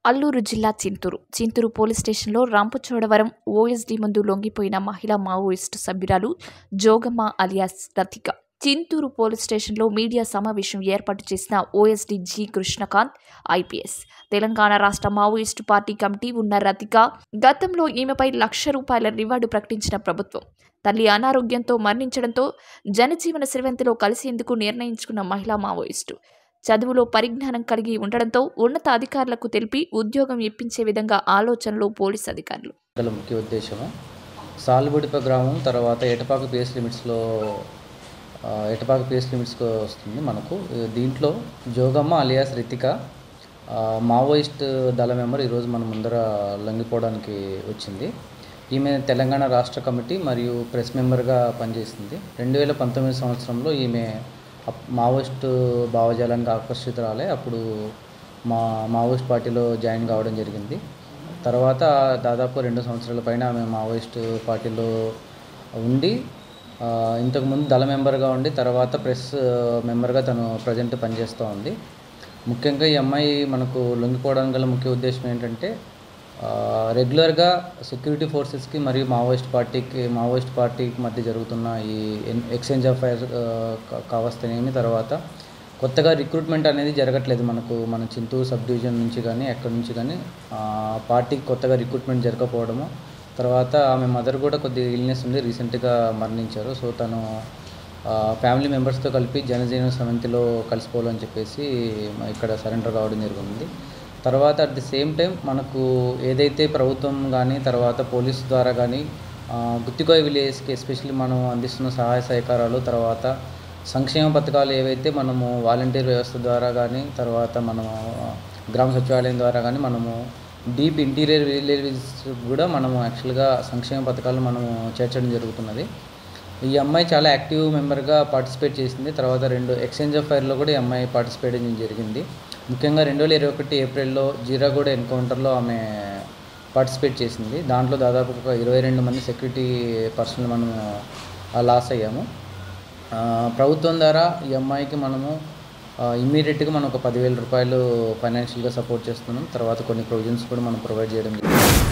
అల్లూరు జిల్లా చింతూరు చింతూరు పోలీస్ స్టేషన్లో రాంపచోడవరం ఓఎస్డీ ముందు లొంగిపోయిన మహిళా మావోయిస్టు సభ్యురాలు జోగమ్మ అలియాస్ రతిక చింతూరు పోలీస్ స్టేషన్లో మీడియా సమావేశం ఏర్పాటు చేసిన OSD G Krishnakanth IPS Telangana రాష్ట్ర మావోయిస్టు పార్టీ కమిటీ ఉన్న రతిక గతంలో ఈమెపై లక్ష రూపాయల రివార్డు ప్రకటించిన ప్రభుత్వం తల్లి అనారోగ్యంతో మరణించడంతో జనజీవన స్రవంతిలో కలిసేందుకు నిర్ణయించుకున్న మహిళా మావోయిస్టు చదువులో పరిజ్ఞానం కలిగి ఉండడంతో ఉన్నత అధికారులకు తెలిపి ఉద్యోగం ఇప్పించే విధంగా ఆలోచనలో పోలీస్ అధికారులు గల ముఖ్య ఉద్దేశము సాల్బుడిప గ్రామం తర్వాత ఎటపాక పిఎస్ లిమిట్స్లో ఆ, ఎటపాక పిఎస్ లిమిట్స్కి వస్తుంది మనకు దీంట్లో జోగమ్మ అలియాస్ రితిక ఆ, మావోయిస్ట్ దళ మెంబర్ ఈరోజు మన ముందర లొంగిపోవడానికి వచ్చింది ఈమె తెలంగాణ రాష్ట్ర కమిటీ మరియు ప్రెస్ మెంబర్గా పనిచేసింది రెండు వేల పంతొమ్మిది సంవత్సరంలో ఈమె అప్- మావోయిస్ట్ భావజాలానికి ఆకర్షితురాలే అప్పుడు మా మావోయిస్ట్ పార్టీలో జాయిన్ కావడం జరిగింది తర్వాత దాదాపు రెండు సంవత్సరాల పైన ఆమె మావోయిస్ట్ పార్టీలో ఉండి ఆ, ఇంతకుముందు దళ మెంబర్గా ఉండి తర్వాత ప్రెస్ మెంబర్గా తను ప్రజెంట్ పనిచేస్తూ ఉంది ముఖ్యంగా ఈ అమ్మాయి మనకు లొంగిపోవడానికి గల ముఖ్య ఉద్దేశం ఏంటంటే ఆ, రెగ్యులర్గా సెక్యూరిటీ ఫోర్సెస్కి మరియు మావోయిస్ట్ పార్టీకి మావోయిస్ట్ పార్టీకి మధ్య జరుగుతున్న ఈ ఎన్- ఎక్స్చేంజ్ ఆఫ్ ఫైర్ కావస్తేనేమి తర్వాత కొత్తగా రిక్రూట్మెంట్ అనేది జరగట్లేదు మనకు మన చింతూరు సబ్ డివిజన్ నుంచి కానీ ఎక్కడి నుంచి కానీ ఆ, పార్టీకి కొత్తగా రిక్రూట్మెంట్ జరగకపోవడము తర్వాత ఆమె మదర్ కూడా కొద్దిగా ఇల్నెస్ ఉండి రీసెంట్గా మరణించారు సో తను ఆ, ఫ్యామిలీ మెంబర్స్తో కలిపి జనజీవన సమితిలో కలిసిపోవాలని చెప్పేసి మ- ఇక్కడ సరెండర్ కావడం జరిగింది తర్వాత అట్ ది సేమ్ టైం మనకు ఏదైతే ప్రభుత్వం కానీ తర్వాత పోలీస్ ద్వారా కానీ గుత్తికోయ విలేజ్కి ఎస్పెషల్లీ మనం అందిస్తున్న సహాయ సహకారాలు తర్వాత సంక్షేమ పథకాలు ఏవైతే మనము వాలంటీర్ వ్యవస్థ ద్వారా కానీ తర్వాత మనము ఆ, గ్రామ సచివాలయం ద్వారా కానీ మనము డీప్ ఇంటీరియర్ విలేజ్ కూడా మనము యాక్చువల్గా సంక్షేమ పథకాలు మనము చేర్చడం జరుగుతున్నది ఈ అమ్మాయి చాలా యాక్టివ్ మెంబర్గా పార్టిసిపేట్ చేసింది తర్వాత రెండు ఎక్స్చేంజ్ ఆఫ్ ఫైర్లో కూడా ఈ అమ్మాయి పార్టిసిపేట్ చేయడం జరిగింది ముఖ్యంగా రెండు వేల ఇరవై ఒకటి ఏప్రిల్లో జీరాగూడ ఎన్కౌంటర్లో ఆమె పార్టిసిపేట్ చేసింది దాంట్లో దాదాపు ఒక ఇరవై రెండు మంది సెక్యూరిటీ పర్సనల్ మనము లాస్ అయ్యాము ఆ, ప్రభుత్వం ద్వారా ఈ అమ్మాయికి మనము ఇమ్మీడియట్గా మనం ఒక పదివేల రూపాయలు ఫైనాన్షియల్గా సపోర్ట్ చేస్తున్నాం తర్వాత కొన్ని ప్రొవిజన్స్ కూడా మనం ప్రొవైడ్ చేయడం జరిగింది